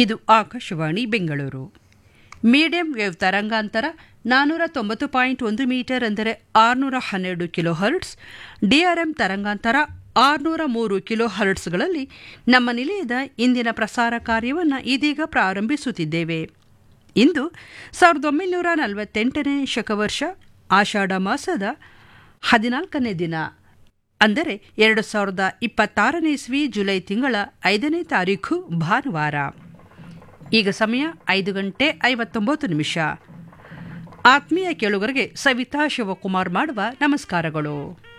ಇದು Akashvani Bengaluru medium wave ತರಂಗಾಂತರ ನಾನ್ನೂರ ತೊಂಬತ್ತು ಪಾಯಿಂಟ್ ಒಂದು ಮೀಟರ್ ಅಂದರೆ ಆರುನೂರ ಹನ್ನೆರಡು ಕಿಲೋ ಹರ್ಟ್ಸ್ ಡಿಆರ್ಎಂ ತರಂಗಾಂತರ ಆರುನೂರ ಮೂರು ಕಿಲೋ ಹರ್ಟ್ಸ್ಗಳಲ್ಲಿ ನಮ್ಮ ನಿಲಯದ ಇಂದಿನ ಪ್ರಸಾರ ಕಾರ್ಯವನ್ನು ಇದೀಗ ಪ್ರಾರಂಭಿಸುತ್ತಿದ್ದೇವೆ ಇಂದು ಸಾವಿರದ ಒಂಬೈನೂರ ನಲವತ್ತೆಂಟನೇ ಶಕವರ್ಷ ಆಷಾಢ ಮಾಸದ ಹದಿನಾಲ್ಕನೇ ದಿನ ಅಂದರೆ ಎರಡು ಸಾವಿರದ ಇಪ್ಪತ್ತಾರನೇ ಇಸ್ವಿ ಜುಲೈ ತಿಂಗಳ ಐದನೇ ತಾರೀಖು ಭಾನುವಾರ ಈಗ ಸಮಯ ಐದು ಗಂಟೆ ಐವತ್ತೊಂಬತ್ತು ನಿಮಿಷ ಆತ್ಮೀಯ ಕೇಳುಗರಿಗೆ ಸವಿತಾ ಶಿವಕುಮಾರ್ ಮಾಡುವ ನಮಸ್ಕಾರಗಳು